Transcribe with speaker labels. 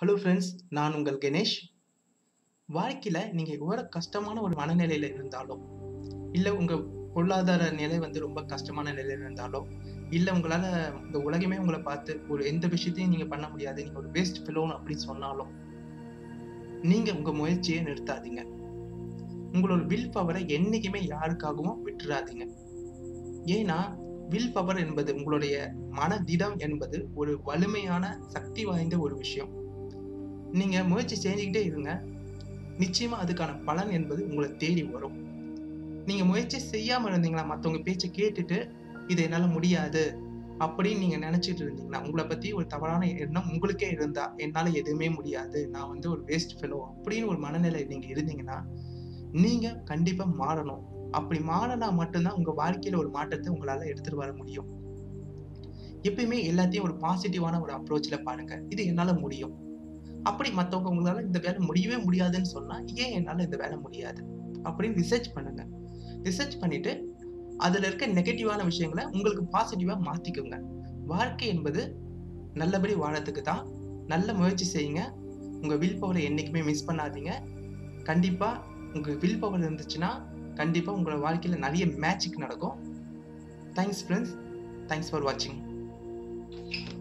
Speaker 1: hello friends நான் உங்கள் கணேஷ் வாழ்க்கையில் நீங்கள் எவ்வளோ கஷ்டமான ஒரு மனநிலையில் இருந்தாலும் இல்லை உங்கள் பொருளாதார நிலை வந்து ரொம்ப கஷ்டமான நிலையில் இருந்தாலோ இல்லை உங்களால் இந்த உலகமே உங்களை பார்த்து ஒரு எந்த விஷயத்தையும் நீங்கள் பண்ண முடியாது நீங்கள் ஒரு வேஸ்ட் ஃபிலோன் அப்படின்னு சொன்னாலும் நீங்கள் உங்கள் முயற்சியை நிறுத்தாதீங்க உங்களோட வில் பவரை என்றைக்குமே யாருக்காகவும் விட்டுறாதீங்க ஏன்னா வில் பவர் என்பது உங்களுடைய மனதிடம் என்பது ஒரு வலிமையான சக்தி வாய்ந்த ஒரு விஷயம் நீங்க முயற்சி செஞ்சுக்கிட்டே இருங்க நிச்சயமா அதுக்கான பலன் என்பது உங்களை தேடி வரும் நீங்க முயற்சி செய்யாம இருந்தீங்களா மத்தவங்க பேச்சை கேட்டுட்டு இது என்னால முடியாது அப்படின்னு நீங்க நினைச்சிட்டு இருந்தீங்கன்னா உங்களை பத்தி ஒரு தவறான எண்ணம் உங்களுக்கே இருந்தா என்னால எதுவுமே முடியாது நான் வந்து ஒரு வேஸ்ட் ஃபெலோ அப்படின்னு ஒரு மனநிலை நீங்க இருந்தீங்கன்னா நீங்க கண்டிப்பா மாறணும் அப்படி மாறினா மட்டும்தான் உங்க வாழ்க்கையில ஒரு மாற்றத்தை உங்களால எடுத்துட்டு வர முடியும் எப்பயுமே எல்லாத்தையும் ஒரு பாசிட்டிவான ஒரு அப்ரோச்ல பாருங்க இது என்னால முடியும் அப்படி மத்தவங்க உங்களால இந்த வேலை முடியவே முடியாதுன்னு சொன்னா ஏன் என்னால இந்த வேலை முடியாது அப்படின்னு ரிசர்ச் பண்ணுங்க ரிசர்ச் பண்ணிட்டு அதுல இருக்க நெகட்டிவான விஷயங்களை உங்களுக்கு பாசிட்டிவா மாத்திக்கோங்க வாழ்க்கை என்பது நல்லபடி வாழறதுக்கு தான் நல்ல முயற்சி செய்யுங்க உங்க வில் பவரை என்னைக்குமே மிஸ் பண்ணாதீங்க கண்டிப்பா உங்க வில் பவர் இருந்துச்சுன்னா கண்டிப்பா உங்களோட வாழ்க்கையில நிறைய மேஜிக் நடக்கும் தேங்க்ஸ் ஃப்ரெண்ட்ஸ் தேங்க்ஸ் ஃபார் வாட்சிங்